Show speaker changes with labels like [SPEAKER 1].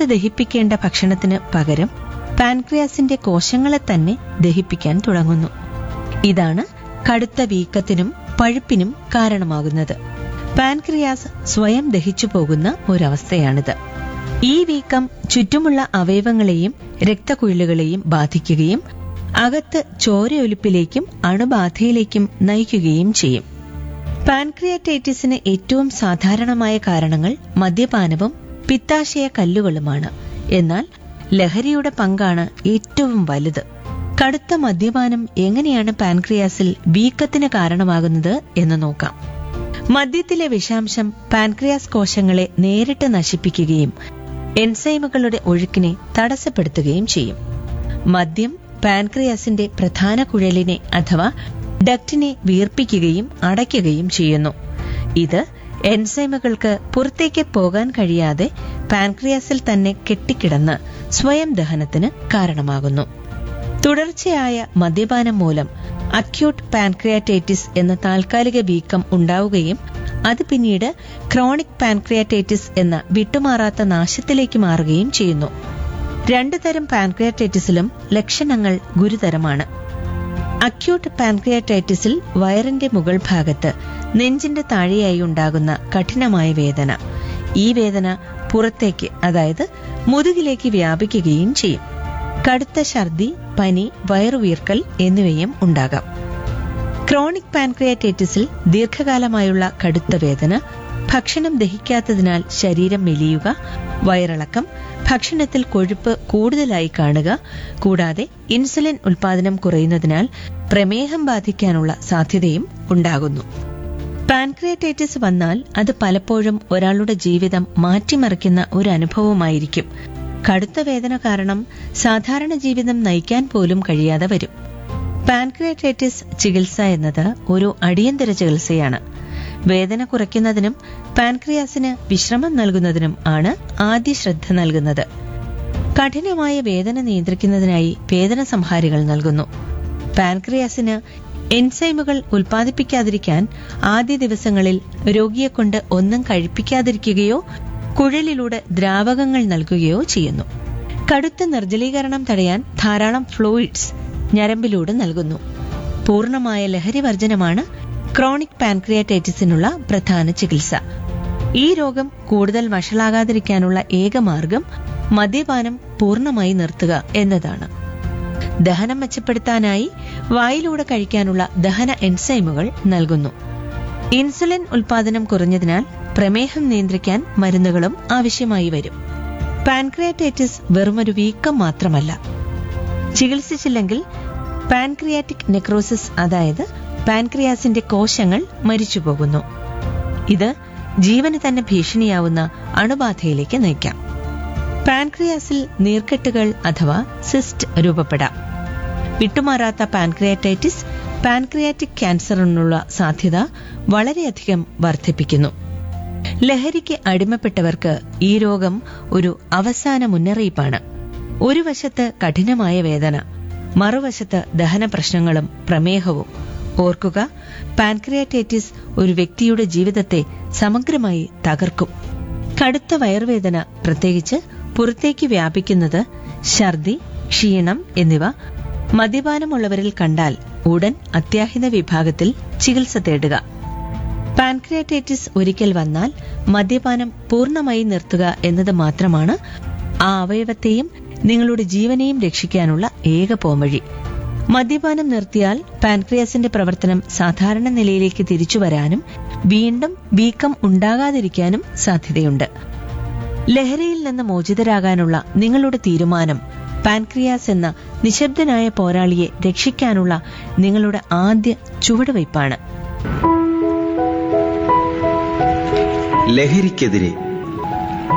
[SPEAKER 1] പെട്ടെന്നെടുത്ത് ദഹിപ്പിക്കേണ്ട ഭക്ഷണത്തിന് പകരം പാൻക്രിയാസിന്റെ കോശങ്ങളെ തന്നെ ദഹിപ്പിക്കാൻ തുടങ്ങുന്നു ഇതാണ് കടുത്ത വീക്കത്തിനും പഴുപ്പിനും കാരണമാകുന്നത് പാൻക്രിയാസ് സ്വയം ദഹിച്ചു പോകുന്ന ഒരവസ്ഥയാണിത് ഈ വീക്കം ചുറ്റുമുള്ള അവയവങ്ങളെയും രക്തക്കുഴലുകളെയും ബാധിക്കുകയും അകത്ത് ചോരയൊലിപ്പിലേക്കും അണുബാധയിലേക്കും നയിക്കുകയും ചെയ്യും പാൻക്രിയാറ്റൈറ്റിസിന് ഏറ്റവും സാധാരണമായ കാരണങ്ങൾ മദ്യപാനവും പിത്താശയ കല്ലുകളുമാണ് എന്നാൽ ലഹരിയുടെ പങ്കാണ് ഏറ്റവും വലുത് കടുത്ത മദ്യപാനം എങ്ങനെയാണ് പാൻക്രിയാസിൽ വീക്കത്തിന് കാരണമാകുന്നത് എന്ന് നോക്കാം മദ്യത്തിലെ വിഷാംശം പാൻക്രിയാസ് കോശങ്ങളെ നേരിട്ട് നശിപ്പിക്കുകയും എൻസൈമുകളുടെ ഒഴുക്കിനെ തടസ്സപ്പെടുത്തുകയും ചെയ്യും മദ്യം പാൻക്രിയാസിന്റെ പ്രധാന കുഴലിനെ അഥവാ ഡക്റ്റിനെ വീർപ്പിക്കുകയും അടയ്ക്കുകയും ചെയ്യുന്നു ഇത് എൻസൈമുകൾക്ക് പുറത്തേക്ക് പോകാൻ കഴിയാതെ പാൻക്രിയാസിൽ തന്നെ കെട്ടിക്കിടന്ന് സ്വയം ദഹനത്തിന് കാരണമാകുന്നു തുടർച്ചയായ മദ്യപാനം മൂലം അക്യൂട്ട് പാൻക്രിയാറ്റൈറ്റിസ് എന്ന താൽക്കാലിക വീക്കം ഉണ്ടാവുകയും അത് പിന്നീട് ക്രോണിക് പാൻക്രിയാറ്റൈറ്റിസ് എന്ന വിട്ടുമാറാത്ത നാശത്തിലേക്ക് മാറുകയും ചെയ്യുന്നു രണ്ടു തരം പാൻക്രിയാറ്റൈറ്റിസിലും ലക്ഷണങ്ങൾ ഗുരുതരമാണ് അക്യൂട്ട് പാൻക്രിയാറ്റൈറ്റിസിൽ വയറിന്റെ മുകൾ ഭാഗത്ത് നെഞ്ചിന്റെ താഴെയായി ഉണ്ടാകുന്ന കഠിനമായ വേദന ഈ വേദന പുറത്തേക്ക് അതായത് മുതുകിലേക്ക് വ്യാപിക്കുകയും ചെയ്യും കടുത്ത ഛർദി പനി വയറുവീർക്കൽ എന്നിവയും ഉണ്ടാകാം ക്രോണിക് പാൻക്രിയാറ്റൈറ്റിസിൽ ദീർഘകാലമായുള്ള കടുത്ത വേദന ഭക്ഷണം ദഹിക്കാത്തതിനാൽ ശരീരം മെലിയുക വയറിളക്കം ഭക്ഷണത്തിൽ കൊഴുപ്പ് കൂടുതലായി കാണുക കൂടാതെ ഇൻസുലിൻ ഉൽപാദനം കുറയുന്നതിനാൽ പ്രമേഹം ബാധിക്കാനുള്ള സാധ്യതയും ഉണ്ടാകുന്നു പാൻക്രിയാറ്റൈറ്റിസ് വന്നാൽ അത് പലപ്പോഴും ഒരാളുടെ ജീവിതം മാറ്റിമറിക്കുന്ന ഒരു അനുഭവമായിരിക്കും കടുത്ത വേദന കാരണം സാധാരണ ജീവിതം നയിക്കാൻ പോലും കഴിയാതെ വരും പാൻക്രിയാറ്റൈറ്റിസ് ചികിത്സ എന്നത് ഒരു അടിയന്തര ചികിത്സയാണ് വേദന കുറയ്ക്കുന്നതിനും പാൻക്രിയാസിന് വിശ്രമം നൽകുന്നതിനും ആണ് ആദ്യ ശ്രദ്ധ നൽകുന്നത് കഠിനമായ വേദന നിയന്ത്രിക്കുന്നതിനായി വേദന സംഹാരികൾ നൽകുന്നു പാൻക്രിയാസിന് എൻസൈമുകൾ ഉൽപ്പാദിപ്പിക്കാതിരിക്കാൻ ആദ്യ ദിവസങ്ങളിൽ രോഗിയെക്കൊണ്ട് ഒന്നും കഴിപ്പിക്കാതിരിക്കുകയോ കുഴലിലൂടെ ദ്രാവകങ്ങൾ നൽകുകയോ ചെയ്യുന്നു കടുത്ത നിർജ്ജലീകരണം തടയാൻ ധാരാളം ഫ്ലൂയിഡ്സ് ഞരമ്പിലൂടെ നൽകുന്നു പൂർണ്ണമായ ലഹരി വർജനമാണ് ക്രോണിക് പാൻക്രിയാറ്റൈറ്റിസിനുള്ള പ്രധാന ചികിത്സ ഈ രോഗം കൂടുതൽ വഷളാകാതിരിക്കാനുള്ള ഏക മാർഗം മദ്യപാനം പൂർണ്ണമായി നിർത്തുക എന്നതാണ് ദഹനം മെച്ചപ്പെടുത്താനായി വായിലൂടെ കഴിക്കാനുള്ള ദഹന എൻസൈമുകൾ നൽകുന്നു ഇൻസുലിൻ ഉൽപാദനം കുറഞ്ഞതിനാൽ പ്രമേഹം നിയന്ത്രിക്കാൻ മരുന്നുകളും ആവശ്യമായി വരും പാൻക്രിയാറ്റൈറ്റിസ് വെറുമൊരു വീക്കം മാത്രമല്ല ചികിത്സിച്ചില്ലെങ്കിൽ പാൻക്രിയാറ്റിക് നെക്രോസിസ് അതായത് പാൻക്രിയാസിന്റെ കോശങ്ങൾ മരിച്ചുപോകുന്നു ഇത് ജീവന് തന്നെ ഭീഷണിയാവുന്ന അണുബാധയിലേക്ക് നയിക്കാം പാൻക്രിയാസിൽ നീർക്കെട്ടുകൾ അഥവാ സിസ്റ്റ് രൂപപ്പെടാം വിട്ടുമാറാത്ത പാൻക്രിയാറ്റൈറ്റിസ് പാൻക്രിയാറ്റിക് ക്യാൻസറിനുള്ള സാധ്യത വളരെയധികം വർദ്ധിപ്പിക്കുന്നു ലഹരിക്ക് അടിമപ്പെട്ടവർക്ക് ഈ രോഗം ഒരു അവസാന മുന്നറിയിപ്പാണ് ഒരു വശത്ത് കഠിനമായ വേദന മറുവശത്ത് ദഹന പ്രശ്നങ്ങളും പ്രമേഹവും ഓർക്കുക പാൻക്രിയാറ്റൈറ്റിസ് ഒരു വ്യക്തിയുടെ ജീവിതത്തെ സമഗ്രമായി തകർക്കും കടുത്ത വയറുവേദന പ്രത്യേകിച്ച് പുറത്തേക്ക് വ്യാപിക്കുന്നത് ഛർദി ക്ഷീണം എന്നിവ മദ്യപാനമുള്ളവരിൽ കണ്ടാൽ ഉടൻ അത്യാഹിത വിഭാഗത്തിൽ ചികിത്സ തേടുക പാൻക്രിയാറ്റൈറ്റിസ് ഒരിക്കൽ വന്നാൽ മദ്യപാനം പൂർണ്ണമായി നിർത്തുക എന്നത് മാത്രമാണ് ആ അവയവത്തെയും നിങ്ങളുടെ ജീവനെയും രക്ഷിക്കാനുള്ള ഏക പോംവഴി മദ്യപാനം നിർത്തിയാൽ പാൻക്രിയാസിന്റെ പ്രവർത്തനം സാധാരണ നിലയിലേക്ക് തിരിച്ചു വരാനും വീണ്ടും വീക്കം ഉണ്ടാകാതിരിക്കാനും സാധ്യതയുണ്ട് ലഹരിയിൽ നിന്ന് മോചിതരാകാനുള്ള നിങ്ങളുടെ തീരുമാനം പാൻക്രിയാസ് എന്ന നിശബ്ദനായ പോരാളിയെ രക്ഷിക്കാനുള്ള നിങ്ങളുടെ ആദ്യ ചുവടുവയ്പ്പാണ്
[SPEAKER 2] ലഹരിക്കെതിരെ